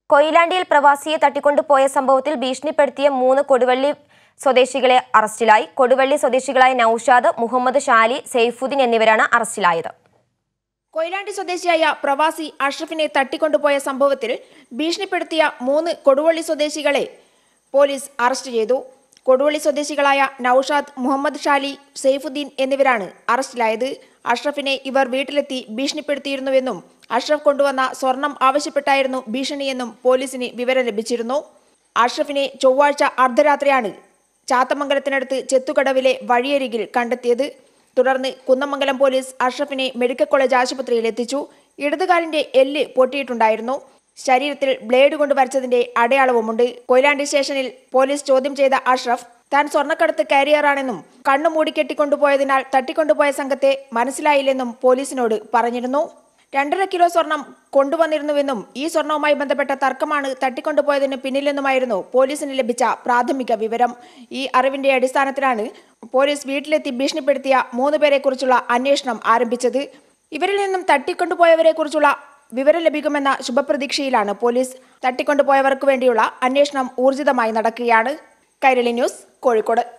കൊയിലാണ്ടിയിൽ പ്രവാസിയെ തട്ടിക്കൊണ്ടുപോയ സംഭവത്തിൽ ഭീഷണിപ്പെടുത്തിയ മൂന്ന് കൊടുവള്ളി സ്വദേശികളെ അറസ്റ്റിലായി കൊടുവള്ളി സ്വദേശികളായ നൌഷാദ് മുഹമ്മദ് ഷാലി സെയ്ഫുദ്ദീൻ എന്നിവരാണ് അറസ്റ്റിലായത് കൊയിലാണ്ടി സ്വദേശിയായ പ്രവാസി അഷ്റഫിനെ തട്ടിക്കൊണ്ടുപോയ സംഭവത്തിൽ ഭീഷണിപ്പെടുത്തിയ മൂന്ന് കൊടുവള്ളി സ്വദേശികളെ പോലീസ് അറസ്റ്റ് ചെയ്തു കൊടുവള്ളി സ്വദേശികളായ നൌഷാദ് മുഹമ്മദ് ഷാലി സെയ്ഫുദ്ദീൻ എന്നിവരാണ് അറസ്റ്റിലായത് അഷ്റഫിനെ ഇവർ വീട്ടിലെത്തി ഭീഷണിപ്പെടുത്തിയിരുന്നുവെന്നും അഷ്റഫ് കൊണ്ടുവന്ന സ്വർണം ആവശ്യപ്പെട്ടായിരുന്നു ഭീഷണിയെന്നും പോലീസിന് വിവരം ലഭിച്ചിരുന്നു അഷ്റഫിനെ ചൊവ്വാഴ്ച അർദ്ധരാത്രിയാണ് ചാത്തമംഗലത്തിനടുത്ത് ചെത്തുകടവിലെ വഴിയരികിൽ കണ്ടെത്തിയത് തുടർന്ന് കുന്നമംഗലം പോലീസ് അഷ്റഫിനെ മെഡിക്കൽ കോളേജ് ആശുപത്രിയിൽ എത്തിച്ചു ഇടതുകാലിന്റെ എല്ല് പൊട്ടിയിട്ടുണ്ടായിരുന്നു ശരീരത്തിൽ ബ്ലേഡ് കൊണ്ട് വരച്ചതിന്റെ അടയാളവുമുണ്ട് കൊയിലാണ്ടി സ്റ്റേഷനിൽ പോലീസ് ചോദ്യം ചെയ്ത അഷ്റഫ് താൻ സ്വർണ്ണക്കടത്ത് കാരിയറാണെന്നും കണ്ണു മൂടിക്കെട്ടിക്കൊണ്ടുപോയതിനാൽ തട്ടിക്കൊണ്ടുപോയ സംഘത്തെ മനസ്സിലായില്ലെന്നും പോലീസിനോട് പറഞ്ഞിരുന്നു രണ്ടര കിലോ സ്വർണം കൊണ്ടുവന്നിരുന്നുവെന്നും ഈ സ്വർണവുമായി ബന്ധപ്പെട്ട തർക്കമാണ് തട്ടിക്കൊണ്ടുപോയതിന് പിന്നിലെന്നുമായിരുന്നു പോലീസിന് ലഭിച്ച പ്രാഥമിക വിവരം ഈ അറിവിന്റെ അടിസ്ഥാനത്തിലാണ് പോലീസ് വീട്ടിലെത്തി ഭീഷണിപ്പെടുത്തിയ മൂന്ന് പേരെക്കുറിച്ചുള്ള അന്വേഷണം ആരംഭിച്ചത് ഇവരിൽ നിന്നും തട്ടിക്കൊണ്ടുപോയവരെ കുറിച്ചുള്ള വിവരം ലഭിക്കുമെന്ന ശുഭപ്രതീക്ഷയിലാണ് പോലീസ് തട്ടിക്കൊണ്ടുപോയവർക്ക് വേണ്ടിയുള്ള അന്വേഷണം ഊർജിതമായി നടക്കുകയാണ് കൈരളി ന്യൂസ് കോഴിക്കോട്